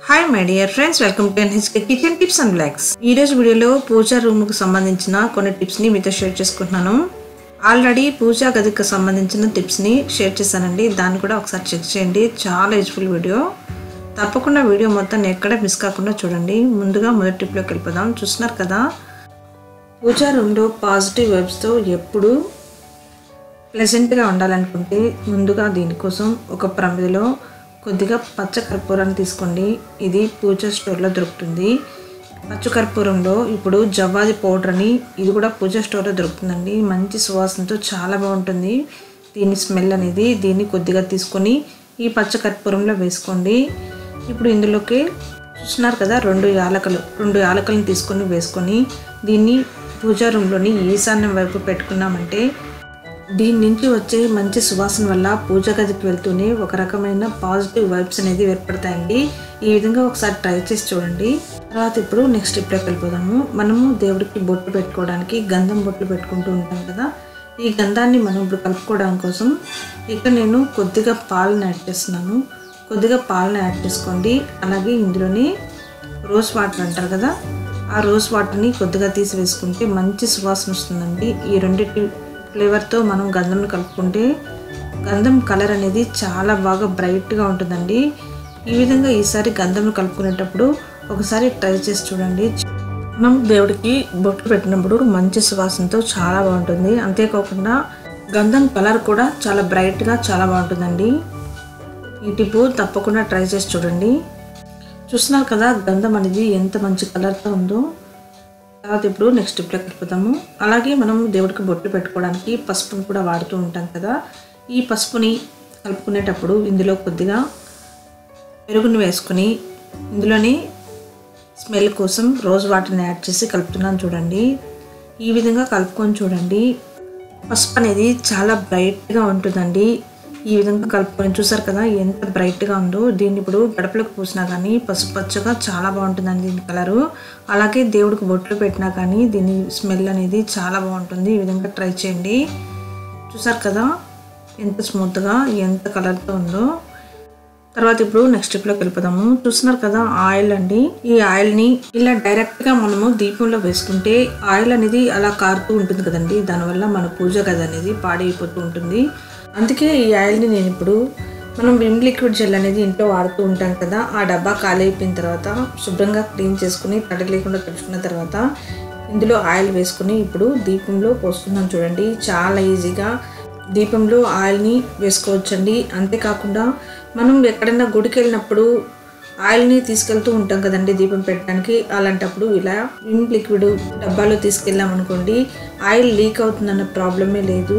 hi my dear friends welcome to NHK kitchen tips and blogs ఈ రోజు వీడియోలో పూజా room కు సంబంధించిన కొన్ని టిప్స్ ని మీతో షేర్ చేసుకుంటున్నాను ఆల్రెడీ పూజా గదికి సంబంధించిన టిప్స్ ని షేర్ చేశానండి దాన్ని కూడా ఒకసారి చెక్ చేయండి చాలా యూజ్ఫుల్ వీడియో తప్పకుండా వీడియో మొత్తం ఎక్కడ మిస్ కాకుండా చూడండి ముందుగా మొదటి టిప్లోకి వెళ్ళిపోదాం చూస్తున్నారు కదా పూజా రూమ్లో పాజిటివ్ వైబ్స్తో ఎప్పుడు ప్లెజెంట్గా ఉండాలనుకుంటే ముందుగా దీనికోసం ఒక ప్రమిదిలో కొద్దిగా పచ్చ కర్పూరాన్ని తీసుకోండి ఇది పూజ స్టోర్లో దొరుకుతుంది పచ్చ కర్పూరంలో ఇప్పుడు జవ్వాది పౌడర్ అని ఇది కూడా పూజ స్టోర్లో దొరుకుతుందండి మంచి సువాసనతో చాలా బాగుంటుంది దీని స్మెల్ అనేది దీన్ని కొద్దిగా తీసుకొని ఈ పచ్చ కర్పూరంలో వేసుకోండి ఇప్పుడు ఇందులోకి చూస్తున్నారు కదా రెండు యాలకలు రెండు యాలకలను తీసుకొని వేసుకొని దీన్ని పూజా రూమ్లోని ఈశాన్యం వైపు పెట్టుకున్నామంటే దీని నుంచి వచ్చే మంచి సువాసన వల్ల పూజ గదికి వెళ్తూనే ఒక రకమైన పాజిటివ్ వైబ్స్ అనేది ఏర్పడతాయండి ఈ విధంగా ఒకసారి ట్రై చేసి చూడండి తర్వాత ఇప్పుడు నెక్స్ట్ స్టెప్లోకి వెళ్ళిపోదాము మనము దేవుడికి బొట్లు పెట్టుకోవడానికి గంధం బొట్లు పెట్టుకుంటూ ఉంటాం కదా ఈ గంధాన్ని మనం ఇప్పుడు కలుపుకోవడం కోసం ఇక్కడ నేను కొద్దిగా పాలను యాడ్ చేస్తున్నాను కొద్దిగా పాలను యాడ్ చేసుకోండి అలాగే ఇందులోనే రోజ్ వాటర్ అంటారు కదా ఆ రోజ్ వాటర్ని కొద్దిగా తీసి వేసుకుంటే మంచి సువాసన వస్తుందండి ఈ రెండింటి ఫ్లేవర్తో మనం గంధంను కలుపుకుంటే గంధం కలర్ అనేది చాలా బాగా బ్రైట్గా ఉంటుందండి ఈ విధంగా ఈసారి గంధంను కలుపుకునేటప్పుడు ఒకసారి ట్రై చేసి చూడండి మనం దేవుడికి బొట్టు పెట్టినప్పుడు మంచి సువాసనతో చాలా బాగుంటుంది అంతేకాకుండా గంధం కలర్ కూడా చాలా బ్రైట్గా చాలా బాగుంటుందండి ఈ టిప్పు తప్పకుండా ట్రై చేసి చూడండి చూస్తున్నారు కదా గంధం అనేది ఎంత మంచి కలర్తో ఉందో తర్వాత ఇప్పుడు నెక్స్ట్ స్టెప్లోకి వెళ్ళిపోతాము అలాగే మనం దేవుడికి బొట్లు పెట్టుకోవడానికి పసుపుని కూడా వాడుతూ ఉంటాం కదా ఈ పసుపుని కలుపుకునేటప్పుడు ఇందులో కొద్దిగా పెరుగుని వేసుకుని ఇందులోని స్మెల్ కోసం రోజ్ వాటర్ని యాడ్ చేసి కలుపుతున్నాను చూడండి ఈ విధంగా కలుపుకొని చూడండి పసుపు అనేది చాలా బ్రైట్గా ఉంటుందండి ఈ విధంగా కలుపుకొని చూసారు కదా ఎంత బ్రైట్గా ఉందో దీన్ని ఇప్పుడు గడపలకు పూసినా కానీ పసుపు పచ్చగా చాలా బాగుంటుందండి దీని కలరు అలాగే దేవుడికి బొట్లు పెట్టినా కానీ దీని స్మెల్ అనేది చాలా బాగుంటుంది ఈ విధంగా ట్రై చేయండి చూసారు కదా ఎంత స్మూత్గా ఎంత కలర్తో ఉందో తర్వాత ఇప్పుడు నెక్స్ట్ స్టెప్లోకి వెళ్ళిపోదాము చూస్తున్నారు కదా ఆయిల్ అండి ఈ ఆయిల్ని ఇలా డైరెక్ట్గా మనము దీపంలో వేసుకుంటే ఆయిల్ అనేది అలా కారుతూ ఉంటుంది కదండి దానివల్ల మన పూజ గది అనేది పాడైపోతూ ఉంటుంది అందుకే ఈ ఆయిల్ని నేను ఇప్పుడు మనం విమ్ లిక్విడ్ జెల్ అనేది ఇంట్లో వాడుతూ ఉంటాం కదా ఆ డబ్బా ఖాళీ అయిపోయిన తర్వాత శుభ్రంగా క్లీన్ చేసుకుని తడి లేకుండా తుడుచుకున్న తర్వాత ఇందులో ఆయిల్ వేసుకుని ఇప్పుడు దీపంలో పోస్తున్నాం చూడండి చాలా ఈజీగా దీపంలో ఆయిల్ని వేసుకోవచ్చండి అంతేకాకుండా మనం ఎక్కడైనా గుడికి వెళ్ళినప్పుడు ఆయిల్ని తీసుకెళ్తూ ఉంటాం కదండి దీపం పెట్టడానికి అలాంటప్పుడు ఇలా విమ్ లిక్విడ్ డబ్బాలో తీసుకెళ్ళాం అనుకోండి ఆయిల్ లీక్ అవుతుందన్న ప్రాబ్లమే లేదు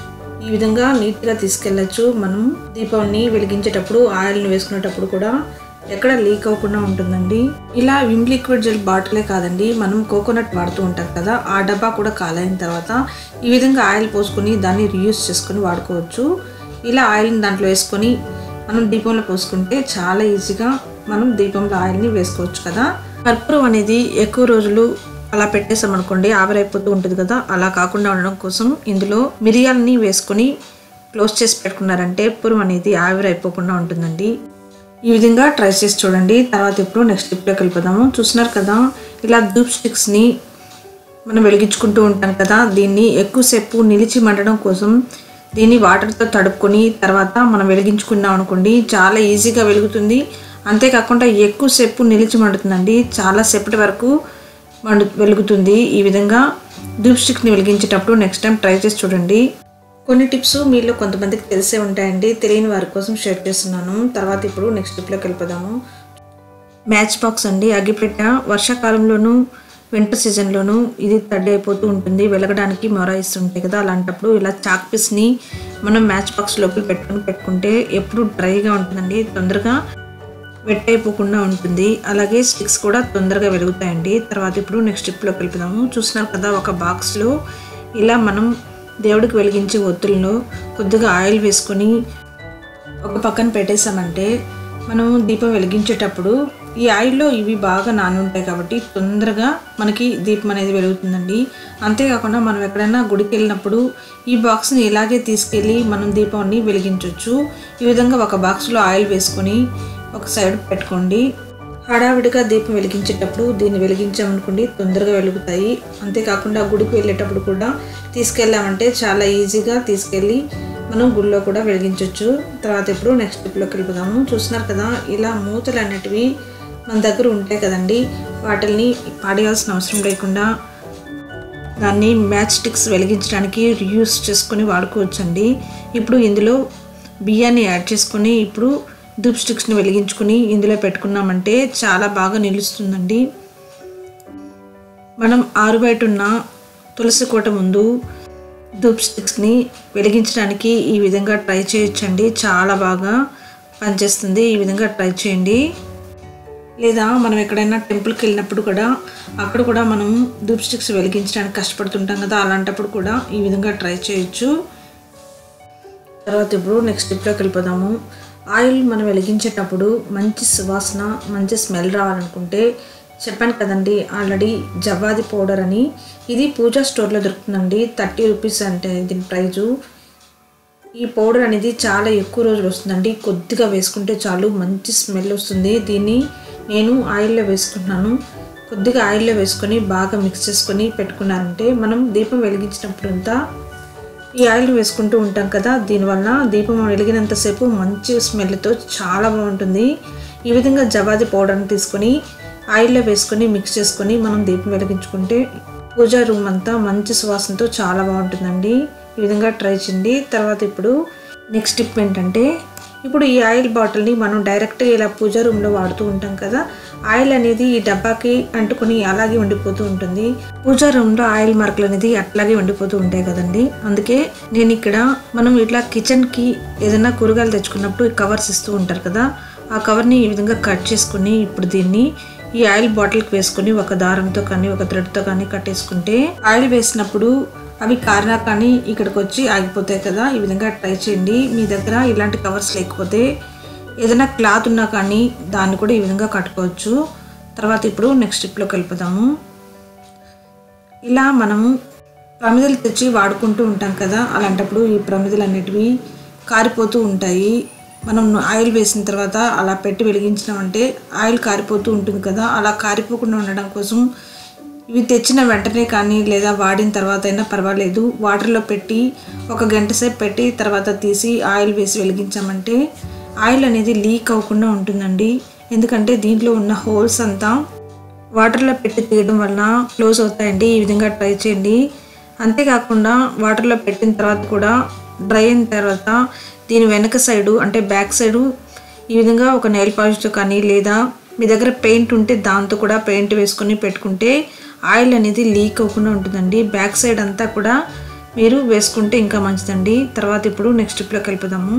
ఈ విధంగా నీట్గా తీసుకెళ్ళచ్చు మనం దీపాన్ని వెలిగించేటప్పుడు ఆయిల్ని వేసుకునేటప్పుడు కూడా ఎక్కడ లీక్ అవ్వకుండా ఉంటుందండి ఇలా విమ్ లిక్విడ్ జెల్ బాటిలే కాదండి మనం కోకోనట్ వాడుతూ ఉంటాం కదా ఆ డబ్బా కూడా కాలైన తర్వాత ఈ విధంగా ఆయిల్ పోసుకొని దాన్ని రీయూస్ చేసుకొని వాడుకోవచ్చు ఇలా ఆయిల్ని దాంట్లో వేసుకొని మనం దీపంలో పోసుకుంటే చాలా ఈజీగా మనం దీపంలో ఆయిల్ని వేసుకోవచ్చు కదా కర్పూరం అనేది ఎక్కువ రోజులు అలా పెట్టేసాం అనుకోండి ఆవిరైపోతూ ఉంటుంది కదా అలా కాకుండా ఉండడం కోసం ఇందులో మిరియాలని వేసుకొని క్లోజ్ చేసి పెట్టుకున్నారంటే పురం అనేది ఆవిరైపోకుండా ఉంటుందండి ఈ విధంగా ట్రై చేసి చూడండి తర్వాత ఇప్పుడు నెక్స్ట్ స్టెప్లోకి వెళ్ళిపోదాము చూస్తున్నారు కదా ఇలా ధూప్ స్టిక్స్ని మనం వెలిగించుకుంటూ ఉంటాం కదా దీన్ని ఎక్కువసేపు నిలిచి మండడం కోసం దీన్ని వాటర్తో తడుపుకొని తర్వాత మనం వెలిగించుకున్నాం అనుకోండి చాలా ఈజీగా వెలుగుతుంది అంతేకాకుండా ఎక్కువసేపు నిలిచి మండుతుందండి చాలా సేపటి వరకు మండు వెలుగుతుంది ఈ విధంగా ధూప్ స్టిక్ని వెలిగించేటప్పుడు నెక్స్ట్ టైం ట్రై చేసి చూడండి కొన్ని టిప్స్ మీలో కొంతమందికి తెలిసే ఉంటాయండి తెలియని వారి కోసం షేర్ చేస్తున్నాను తర్వాత ఇప్పుడు నెక్స్ట్ టిప్లోకి వెళ్ళిపోదాము మ్యాచ్ బాక్స్ అండి అగ్గిపెట్ట వర్షాకాలంలోనూ వింటర్ సీజన్లోనూ ఇది తడ్డి అయిపోతూ ఉంటుంది వెలగడానికి మొరాయిస్తుంటాయి కదా అలాంటప్పుడు ఇలా చాక్ పీస్ని మనం మ్యాచ్ బాక్స్ లోపల పెట్టుకొని పెట్టుకుంటే ఎప్పుడు డ్రైగా ఉంటుందండి తొందరగా వెట్ అయిపోకుండా ఉంటుంది అలాగే స్టిక్స్ కూడా తొందరగా వెలుగుతాయండి తర్వాత ఇప్పుడు నెక్స్ట్ స్టెప్లోకి వెళ్తున్నాము చూస్తున్నారు కదా ఒక బాక్స్లో ఇలా మనం దేవుడికి వెలిగించే ఒత్తులను కొద్దిగా ఆయిల్ వేసుకొని ఒక పక్కన పెట్టేసామంటే మనం దీపం వెలిగించేటప్పుడు ఈ ఆయిల్లో ఇవి బాగా నానుంటాయి కాబట్టి తొందరగా మనకి దీపం అనేది వెలుగుతుందండి అంతేకాకుండా మనం ఎక్కడైనా గుడికి వెళ్ళినప్పుడు ఈ బాక్స్ని ఇలాగే తీసుకెళ్ళి మనం దీపాన్ని వెలిగించవచ్చు ఈ విధంగా ఒక బాక్స్లో ఆయిల్ వేసుకొని ఒక సైడ్ పెట్టుకోండి హడావిడిగా దీపం వెలిగించేటప్పుడు దీన్ని వెలిగించామనుకోండి తొందరగా వెలుగుతాయి అంతేకాకుండా గుడికి వెళ్ళేటప్పుడు కూడా తీసుకెళ్ళామంటే చాలా ఈజీగా తీసుకెళ్ళి మనం గుడిలో కూడా వెలిగించవచ్చు తర్వాత ఇప్పుడు నెక్స్ట్ స్టెప్లోకి వెళ్ళిపోదాము చూస్తున్నారు కదా ఇలా మూతలు అనేటివి మన దగ్గర ఉంటాయి కదండి వాటిని పాడేయాల్సిన అవసరం లేకుండా దాన్ని మ్యాచ్ స్టిక్స్ వెలిగించడానికి యూస్ చేసుకొని వాడుకోవచ్చండి ఇప్పుడు ఇందులో బియ్యాన్ని యాడ్ చేసుకొని ఇప్పుడు ధూప్ స్టిక్స్ని వెలిగించుకొని ఇందులో పెట్టుకున్నామంటే చాలా బాగా నిలుస్తుందండి మనం ఆరు బయట ఉన్న తులసి కోట ముందు ధూప్ స్టిక్స్ని వెలిగించడానికి ఈ విధంగా ట్రై చేయొచ్చండి చాలా బాగా పనిచేస్తుంది ఈ విధంగా ట్రై చేయండి లేదా మనం ఎక్కడైనా టెంపుల్కి వెళ్ళినప్పుడు కూడా అక్కడ కూడా మనం ధూప్ స్టిక్స్ వెలిగించడానికి కష్టపడుతుంటాం కదా అలాంటప్పుడు కూడా ఈ విధంగా ట్రై చేయొచ్చు తర్వాత ఇప్పుడు నెక్స్ట్ స్టెప్లోకి వెళ్ళిపోదాము ఆయిల్ మనం వెలిగించేటప్పుడు మంచి సువాసన మంచి స్మెల్ రావాలనుకుంటే చెప్పాను కదండి ఆల్రెడీ జవ్వాది పౌడర్ అని ఇది పూజా స్టోర్లో దొరుకుతుందండి థర్టీ రూపీస్ అంటే దీని ప్రైజు ఈ పౌడర్ అనేది చాలా ఎక్కువ రోజులు వస్తుందండి కొద్దిగా వేసుకుంటే చాలు మంచి స్మెల్ వస్తుంది దీన్ని నేను ఆయిల్లో వేసుకుంటున్నాను కొద్దిగా ఆయిల్లో వేసుకొని బాగా మిక్స్ చేసుకొని పెట్టుకున్నారంటే మనం దీపం వెలిగించినప్పుడంతా ఈ ఆయిల్ వేసుకుంటూ ఉంటాం కదా దీనివల్ల దీపం వెలిగినంతసేపు మంచి స్మెల్తో చాలా బాగుంటుంది ఈ విధంగా జవాది పౌడర్ని తీసుకొని ఆయిల్లో వేసుకొని మిక్స్ చేసుకొని మనం దీపం వెలిగించుకుంటే పూజా రూమ్ అంతా మంచి సువాసనతో చాలా బాగుంటుందండి ఈ విధంగా ట్రై చేయండి తర్వాత ఇప్పుడు నెక్స్ట్ టిప్ ఏంటంటే ఇప్పుడు ఈ ఆయిల్ బాటిల్ని మనం డైరెక్ట్గా ఇలా పూజా రూమ్లో వాడుతూ ఉంటాం కదా ఆయిల్ అనేది ఈ డబ్బాకి అంటుకుని అలాగే ఉండిపోతూ ఉంటుంది పూజా రూమ్లో ఆయిల్ మార్కులు అనేది అట్లాగే ఉండిపోతూ ఉంటాయి కదండి అందుకే నేను ఇక్కడ మనం ఇట్లా కిచెన్కి ఏదైనా కూరగాయలు తెచ్చుకున్నప్పుడు ఈ కవర్స్ ఇస్తూ ఉంటారు కదా ఆ కవర్ని ఈ విధంగా కట్ చేసుకుని ఇప్పుడు దీన్ని ఈ ఆయిల్ బాటిల్కి వేసుకొని ఒక దారంతో కానీ ఒక థ్రెడ్తో కానీ కట్టేసుకుంటే ఆయిల్ వేసినప్పుడు అవి కారినా కానీ ఇక్కడికి వచ్చి ఆగిపోతాయి కదా ఈ విధంగా ట్రై చేయండి మీ దగ్గర ఇలాంటి కవర్స్ లేకపోతే ఏదైనా క్లాత్ ఉన్నా కానీ దాన్ని కూడా ఈ విధంగా కట్టుకోవచ్చు తర్వాత ఇప్పుడు నెక్స్ట్ స్టెప్లోకి వెళ్ళిపోదాము ఇలా మనము ప్రమిదలు తెచ్చి వాడుకుంటూ ఉంటాం కదా అలాంటప్పుడు ఈ ప్రమిదలు అనేటివి కారిపోతూ ఉంటాయి మనం ఆయిల్ వేసిన తర్వాత అలా పెట్టి వెలిగించినామంటే ఆయిల్ కారిపోతూ ఉంటుంది కదా అలా కారిపోకుండా ఉండడం కోసం ఇవి తెచ్చిన వెంటనే కానీ లేదా వాడిన తర్వాత అయినా పర్వాలేదు వాటర్లో పెట్టి ఒక గంట సేపు పెట్టి తర్వాత తీసి ఆయిల్ వేసి వెలిగించామంటే ఆయిల్ అనేది లీక్ అవ్వకుండా ఉంటుందండి ఎందుకంటే దీంట్లో ఉన్న హోల్స్ అంతా వాటర్లో పెట్టి తీయడం వలన క్లోజ్ అవుతాయండి ఈ విధంగా ట్రై చేయండి అంతేకాకుండా వాటర్లో పెట్టిన తర్వాత కూడా డ్రై అయిన తర్వాత దీని వెనక సైడు అంటే బ్యాక్ సైడు ఈ విధంగా ఒక నెయిల్ పాలిష్తో కానీ లేదా మీ దగ్గర పెయింట్ ఉంటే దాంతో కూడా పెయింట్ వేసుకొని పెట్టుకుంటే ఆయిల్ అనేది లీక్ అవ్వకుండా ఉంటుందండి బ్యాక్ సైడ్ అంతా కూడా మీరు వేసుకుంటే ఇంకా మంచిదండి తర్వాత ఇప్పుడు నెక్స్ట్ స్టెప్లోకి వెళ్ళిపోదాము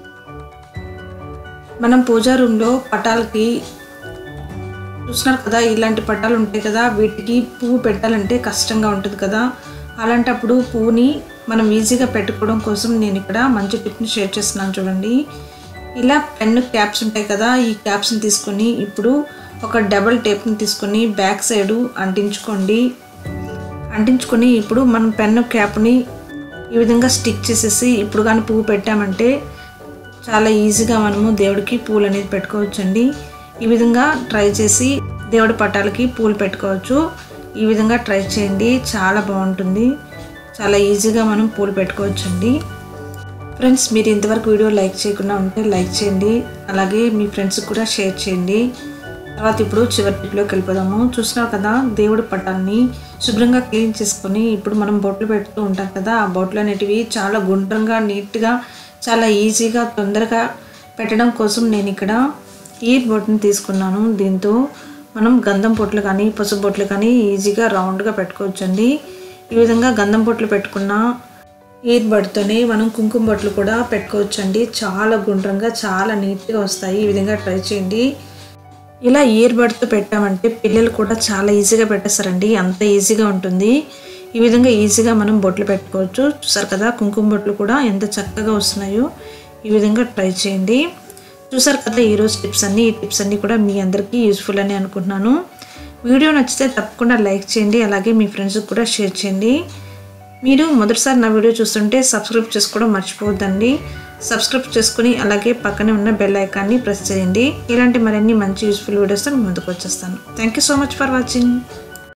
మనం పూజా రూమ్లో పటాలకి చూస్తున్నారు కదా ఇలాంటి పట్టాలు ఉంటాయి కదా వీటికి పువ్వు పెట్టాలంటే కష్టంగా ఉంటుంది కదా అలాంటప్పుడు పువ్వుని మనం ఈజీగా పెట్టుకోవడం కోసం నేను ఇక్కడ మంచి టిప్ని షేర్ చేస్తున్నాను చూడండి ఇలా పెన్ను క్యాప్స్ ఉంటాయి కదా ఈ క్యాప్స్ని తీసుకొని ఇప్పుడు ఒక డబల్ టేప్ని తీసుకొని బ్యాక్ సైడు అంటించుకోండి అంటించుకొని ఇప్పుడు మనం పెన్ను క్యాప్ని ఈ విధంగా స్టిక్ చేసేసి ఇప్పుడు కానీ పువ్వు పెట్టామంటే చాలా ఈజీగా మనము దేవుడికి పూలు అనేది పెట్టుకోవచ్చండి ఈ విధంగా ట్రై చేసి దేవుడి పటాలకి పూలు పెట్టుకోవచ్చు ఈ విధంగా ట్రై చేయండి చాలా బాగుంటుంది చాలా ఈజీగా మనం పూలు పెట్టుకోవచ్చండి ఫ్రెండ్స్ మీరు ఇంతవరకు వీడియో లైక్ చేయకుండా ఉంటే లైక్ చేయండి అలాగే మీ ఫ్రెండ్స్కి కూడా షేర్ చేయండి తర్వాత ఇప్పుడు చివరి టిప్లోకి వెళ్ళిపోదాము చూసినావు కదా దేవుడి పటాన్ని శుభ్రంగా క్లీన్ చేసుకొని ఇప్పుడు మనం బొట్లు పెడుతూ ఉంటాం కదా ఆ బొట్లు అనేటివి చాలా గుండ్రంగా నీట్గా చాలా ఈజీగా తొందరగా పెట్టడం కోసం నేను ఇక్కడ ఈ బొట్టుని తీసుకున్నాను దీంతో మనం గంధం పొట్లు కానీ పసుపు బొట్లు కానీ ఈజీగా రౌండ్గా పెట్టుకోవచ్చండి ఈ విధంగా గంధం పొట్లు పెట్టుకున్న ఈర్ బడ్తోనే మనం కుంకుమ బొట్లు కూడా పెట్టుకోవచ్చండి చాలా గుండ్రంగా చాలా నీట్గా వస్తాయి ఈ విధంగా ట్రై చేయండి ఇలా ఇయర్ బడ్తో పెట్టామంటే పిల్లలు కూడా చాలా ఈజీగా పెట్టేస్తారండి అంత ఈజీగా ఉంటుంది ఈ విధంగా ఈజీగా మనం బొట్లు పెట్టుకోవచ్చు చూసారు కదా కుంకుమ బొట్లు కూడా ఎంత చక్కగా వస్తున్నాయో ఈ విధంగా ట్రై చేయండి చూసారు కదా ఈరోజు టిప్స్ అన్ని ఈ టిప్స్ అన్నీ కూడా మీ అందరికీ యూస్ఫుల్ అని అనుకుంటున్నాను వీడియో నచ్చితే తప్పకుండా లైక్ చేయండి అలాగే మీ ఫ్రెండ్స్కి కూడా షేర్ చేయండి మీరు మొదటిసారి నా వీడియో చూస్తుంటే సబ్స్క్రైబ్ చేసుకోవడం మర్చిపోవద్దండి సబ్స్క్రైబ్ చేసుకుని అలాగే పక్కనే ఉన్న బెల్ ఐకాన్ని ప్రెస్ చేయండి ఇలాంటి మరిన్ని మంచి యూస్ఫుల్ వీడియోస్తో ముందుకు వచ్చేస్తాను thank you so much for watching